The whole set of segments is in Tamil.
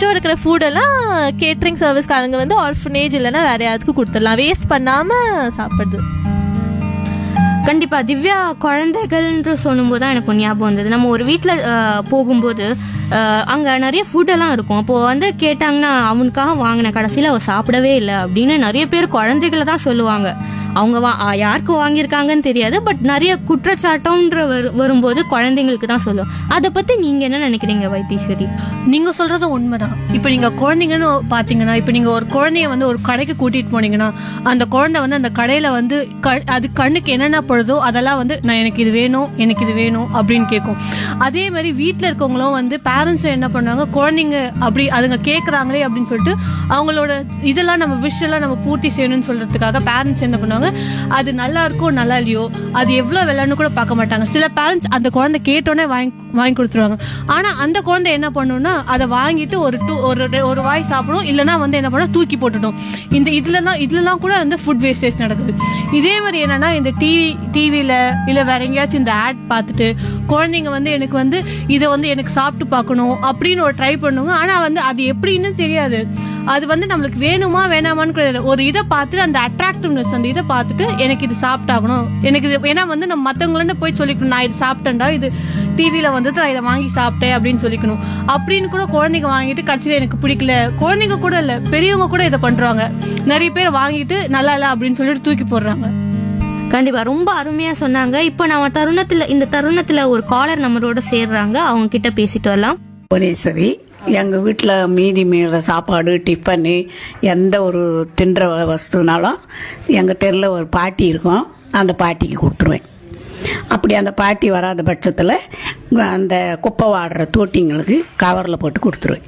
மிச்சம் இருக்கிற ஃபுட்டெல்லாம் கேட்ரிங் சர்வீஸ்காரங்க வந்து ஆர்ஃபனேஜ் இல்லைன்னா வேற யாருக்கும் கொடுத்துடலாம் வேஸ்ட் பண்ணாம சாப்பிடுறது கண்டிப்பா திவ்யா குழந்தைகள்ன்ற சொல்லும்போது தான் எனக்கு ஒரு ஞாபகம் வந்தது நம்ம ஒரு வீட்டில் போகும்போது அஹ், அங்க நிறைய ஃபுட்டெல்லாம் இருக்கும் அப்போ வந்து கேட்டாங்கன்னா அவனுக்காக வாங்கின கடைசியில் அவ சாப்பிடவே இல்லை அப்படின்னு நிறைய பேர் குழந்தைகளை தான் சொல்லுவாங்க அவங்க வா அஹ், யாருக்கு வாங்கியிருக்காங்கன்னு தெரியாது பட் நிறைய குற்றச்சாட்டம்ன்ற வரு- வரும்போது குழந்தைங்களுக்கு தான் சொல்லுவோம் அதை பத்தி நீங்க என்ன நினைக்கிறீங்க வைத்தீஸ்வரி நீங்க சொல்றதும் உண்மைதான் இப்போ நீங்க குழந்தைங்கன்னு பாத்தீங்கன்னா இப்போ நீங்க ஒரு குழந்தைய வந்து ஒரு கடைக்கு கூட்டிட்டு போனீங்கன்னா அந்த குழந்தை வந்து அந்த கடையில வந்து க- அது கண்ணுக்கு என்னென்ன படுதோ அதெல்லாம் வந்து நான் எனக்கு இது வேணும் எனக்கு இது வேணும் அப்படின்னு கேட்கும் அதே மாதிரி வீட்டில் இருக்கவங்களும் வந்து பேரண்ட்ஸும் என்ன பண்ணுவாங்க குழந்தைங்க அப்படி அதுங்க கேட்குறாங்களே அப்படின்னு சொல்லிட்டு அவங்களோட இதெல்லாம் நம்ம விஷ் எல்லாம் நம்ம பூர்த்தி செய்யணும்னு சொல்றதுக்காக பேரண்ட்ஸ் என்ன பண்ணுவாங்க அது நல்லா இருக்கோ நல்லா இல்லையோ அது எவ்வளோ விளையாடணும் கூட பார்க்க மாட்டாங்க சில பேரண்ட்ஸ் அந்த குழந்தை கேட்டோன்னே வாங்கி வாங்கி கொடுத்துருவாங்க ஆனா அந்த குழந்தை என்ன பண்ணும்னா அதை வாங்கிட்டு ஒரு டூ ஒரு ரெ- ஒரு வாய் சாப்பிடும் இல்லைன்னா வந்து என்ன பண்ணும் தூக்கி போட்டுடும் இந்த இதுலலாம் இதுலலாம் கூட வந்து ஃபுட் வேஸ்டேஜ் நடக்குது இதே மாதிரி என்னன்னா இந்த டிவி டிவியில இல்ல வேற எங்கேயாச்சும் இந்த ஆட் பார்த்துட்டு குழந்தைங்க வந்து எனக்கு வந்து இதை வந்து எனக்கு சாப்பிட்டு பார்க்கணும் அப்படின்னு ஒரு ட்ரை பண்ணுவாங்க ஆனா வந்து அது எப்படின்னு தெரியாது அது வந்து நம்மளுக்கு வேணுமா வேணாமான்னு கிடையாது ஒரு இதை பார்த்துட்டு அந்த அட்ராக்டிவ்னஸ் அந்த இதை பார்த்துட்டு எனக்கு இது சாப்பிட்டாகணும் எனக்கு இது ஏன்னா வந்து நம்ம மற்றவங்கள போய் சொல்லிக்கணும் நான் இது சாப்பிட்டேன்டா இது டிவியில வந்து நான் இதை வாங்கி சாப்பிட்டேன் அப்படின்னு சொல்லிக்கணும் அப்படின்னு கூட குழந்தைங்க வாங்கிட்டு கடைசியில் எனக்கு பிடிக்கல குழந்தைங்க கூட இல்லை பெரியவங்க கூட இதை பண்றாங்க நிறைய பேர் வாங்கிட்டு நல்லா இல்லை அப்படின்னு சொல்லிட்டு தூக்கி போடுறாங்க கண்டிப்பா ரொம்ப அருமையா சொன்னாங்க இப்போ நம்ம தருணத்துல இந்த தருணத்துல ஒரு காலர் நம்மளோட சேர்றாங்க அவங்க கிட்ட பேசிட்டு வரலாம் புவனேஸ்வரி எங்கள் வீட்டில் மீதி மீற சாப்பாடு டிஃபனு எந்த ஒரு தின்ற வ- வஸ்துனாலும் எங்கள் தெருவில் ஒரு பாட்டி இருக்கும் அந்த பாட்டிக்கு கொடுத்துருவேன் அப்படி அந்த பாட்டி வராத பட்சத்தில் அந்த குப்பை வாடுற தோட்டிங்களுக்கு கவரில் போட்டு கொடுத்துருவேன்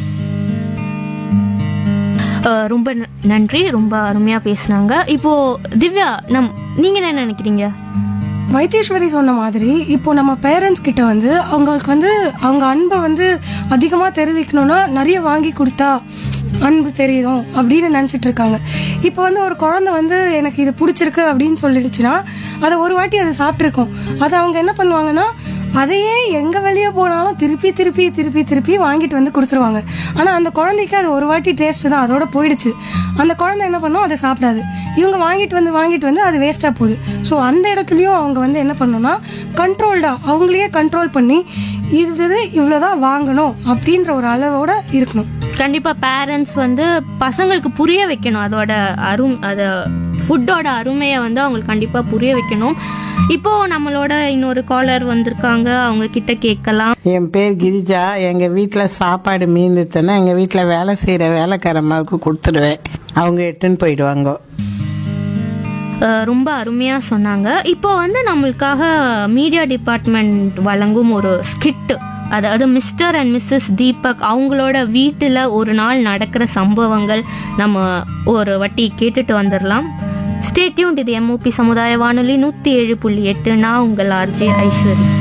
அஹ் ரொம்ப ந- நன்றி ரொம்ப அருமையா பேசுனாங்க இப்போ திவ்யா நம் நீங்க என்ன நினைக்கிறீங்க வைத்தீஸ்வரி சொன்ன மாதிரி இப்போ நம்ம பேரண்ட்ஸ் கிட்ட வந்து அவங்களுக்கு வந்து அவங்க அன்பை வந்து அதிகமாக தெரிவிக்கணும்னா நிறைய வாங்கி கொடுத்தா அன்பு தெரியும் அப்படின்னு நினச்சிட்டு இருக்காங்க இப்போ வந்து ஒரு குழந்தை வந்து எனக்கு இது பிடிச்சிருக்கு அப்படின்னு சொல்லிடுச்சுன்னா அதை ஒரு வாட்டி அதை சாப்பிட்ருக்கோம் அதை அவங்க என்ன பண்ணுவாங்கன்னா அதையே எங்க வெளியே போனாலும் திருப்பி திருப்பி திருப்பி திருப்பி வாங்கிட்டு வந்து கொடுத்துருவாங்க ஆனா அந்த குழந்தைக்கு அது ஒரு வாட்டி டேஸ்ட் தான் அதோட போயிடுச்சு அந்த குழந்தை என்ன பண்ணும் அதை சாப்பிடாது இவங்க வாங்கிட்டு வந்து வாங்கிட்டு வந்து அது வேஸ்டா போகுது ஸோ அந்த இடத்துலயும் அவங்க வந்து என்ன பண்ணணும்னா கண்ட்ரோல்டா அவங்களையே கண்ட்ரோல் பண்ணி இது இவ்வளவுதான் வாங்கணும் அப்படின்ற ஒரு அளவோட இருக்கணும் கண்டிப்பா பேரண்ட்ஸ் வந்து பசங்களுக்கு புரிய வைக்கணும் அதோட அரும் அத ஃபுட்டோட அருமையை வந்து அவங்களுக்கு கண்டிப்பா புரிய வைக்கணும் இப்போ நம்மளோட இன்னொரு காலர் வந்திருக்காங்க அவங்க கிட்ட கேட்கலாம் என் பேர் கிரிஜா எங்கள் வீட்டில் சாப்பாடு மீந்துச்சுன்னா எங்கள் வீட்டில் வேலை செய்கிற வேலைக்காரம்மாவுக்கு கொடுத்துடுவேன் அவங்க எடுத்துன்னு போயிடுவாங்க அஹ் ரொம்ப அருமையா சொன்னாங்க இப்போ வந்து நம்மளுக்காக மீடியா டிபார்ட்மெண்ட் வழங்கும் ஒரு ஸ்கிட் அதாவது மிஸ்டர் அண்ட் மிஸ்ஸஸ் தீபக் அவங்களோட வீட்டில் ஒரு நாள் நடக்கிற சம்பவங்கள் நம்ம ஒரு வட்டி கேட்டுட்டு வந்துடலாம் ஸ்டேட்யூன் இது எம்ஓபி சமுதாய வானொலி நூற்றி ஏழு புள்ளி எட்டு நான் உங்கள் ஆர்ஜே ஐஸ்வரி